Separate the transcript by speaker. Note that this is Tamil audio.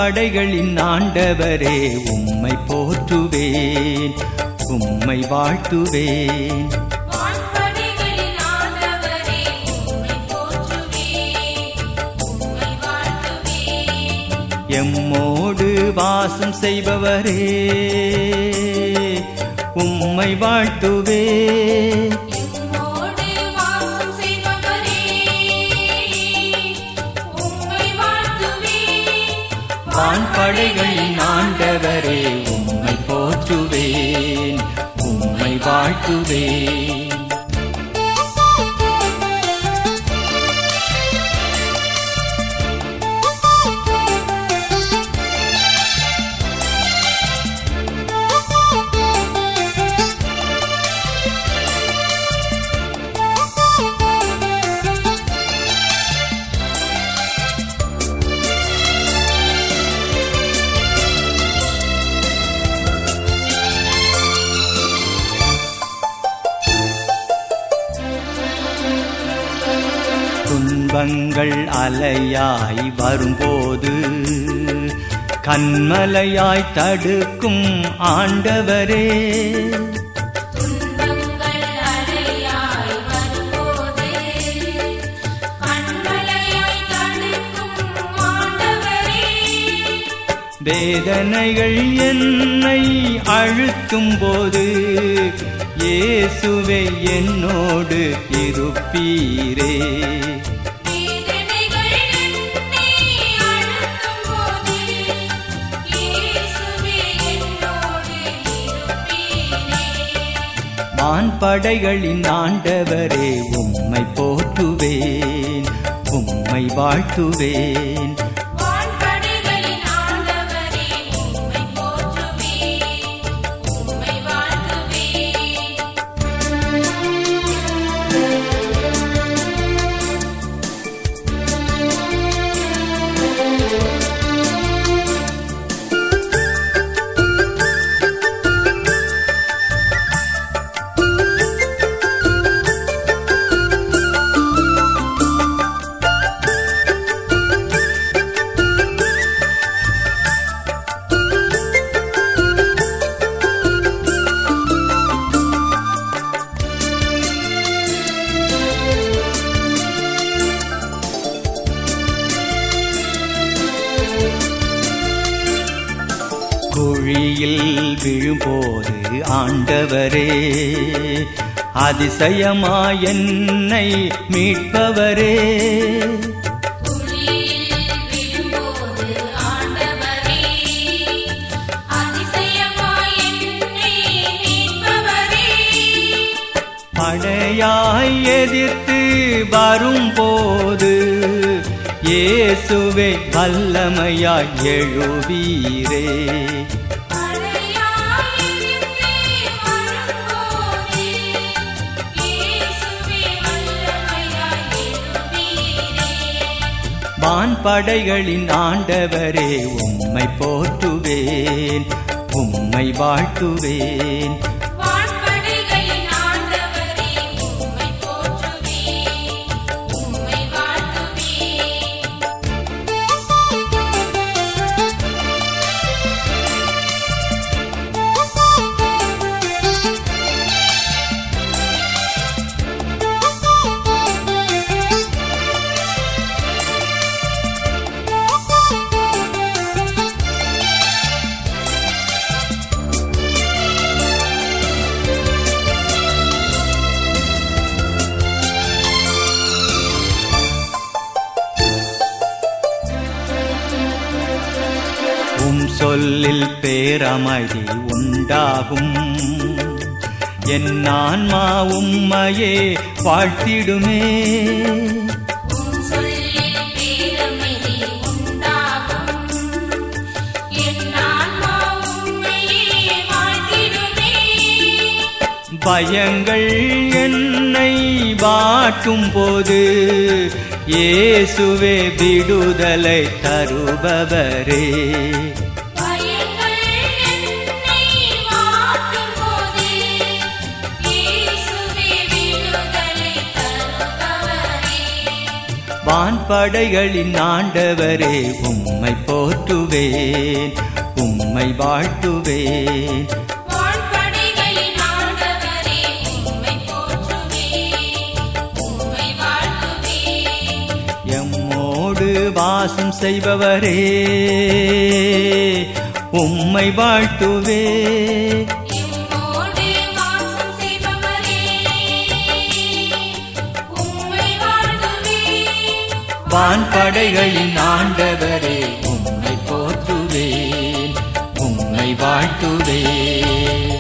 Speaker 1: வான்படைகளின் ஆண்டவரே உம்மை போற்றுவேன் உம்மை வாழ்த்துவேன்
Speaker 2: வான்படைகளின் ஆண்டவரே உம்மை போற்றுவேன் உம்மை வாழ்த்துவேன்
Speaker 1: எம்மோடு வாசம் செய்பவரே உம்மை வாழ்த்துவேன்
Speaker 2: எம்மோடு வாசம் செய்பவரே உம்மை வாழ்த்துவேன்
Speaker 1: வான்படைகளின் ஆண்டவரே உம்மை போற்றுவேன் உம்மை வாழ்த்துவேன் துன்பங்கள் அலையாய் வரும்போது கண்மலையாய் தடுக்கும் ஆண்டவரே
Speaker 2: துன்பங்கள் அலையாய் வரும்போது கண்மலையாய் தடுக்கும் ஆண்டவரே
Speaker 1: வேதனைகள் என்னை அழுத்தும் போது இயேசுவே என்னோடு இருப்பீரே
Speaker 2: வேதனைகள் என்னை அழுத்தும்போது இயேசுவே என்னோடு இருப்பீரே
Speaker 1: வான்படைகளின் ஆண்டவரே உம்மை போற்றுவேன் உம்மை வாழ்த்துவேன்
Speaker 2: வான்படைகளின் ஆண்டவரே உம்மை போற்றுவேன் உம்மை வாழ்த்துவேன் குழியில் விழும்போது ஆண்டவரே அதிசயமாய் என்னை மீட்பவரே குழியில் விழும்போது ஆண்டவரே அதிசயமாய் என்னை மீட்பவரே
Speaker 1: படையாய் எதிர்த்து வரும்போது இயேசுவே வல்லமையாய் எழுவீரே
Speaker 2: படையாய் எதிர்த்து வரும்போது இயேசுவே வல்லமையாய் எழுவீரே
Speaker 1: வான்படைகளின் ஆண்டவரே உம்மை போற்றுவேன் உம்மை வாழ்த்துவேன்
Speaker 2: வான்படைகளின் ஆண்டவரே உம்மை போற்றுவேன் உம்மை வாழ்த்துவேன்
Speaker 1: உம் சொல்லில் பேரமைதி உண்டாகும் என் ஆன்மா உம்மையே வாழ்த்திடுமே
Speaker 2: உம் சொல்லில் பேரமைதி உண்டாகும் என் ஆன்மா உம்மையே வாழ்த்திடுமே
Speaker 1: பயங்கள் என்னை வாட்டும் போது இயேசுவே விடுதலை தருபவரே
Speaker 2: பயங்கள் என்னை வாட்டும்போது இயேசுவே விடுதலை தருபவரே
Speaker 1: வான்படைகளின் ஆண்டவரே உம்மை உம்மை போற்றுவேன் உம்மை வாழ்த்துவேன்
Speaker 2: வான்படைகளின் ஆண்டவரே உம்மை போற்றுவேன் உம்மை வாழ்த்துவேன்
Speaker 1: எம்மோடு வாசம் செய்பவரே உம்மை வாழ்த்துவே
Speaker 2: எம்மோடு வாசம் செய்பவரே உம்மை வாழ்த்துவேன்
Speaker 1: வான்படைகளின் ஆண்டவரே உம்மை போற்றுவேன் உம்மை வாழ்த்துவேன்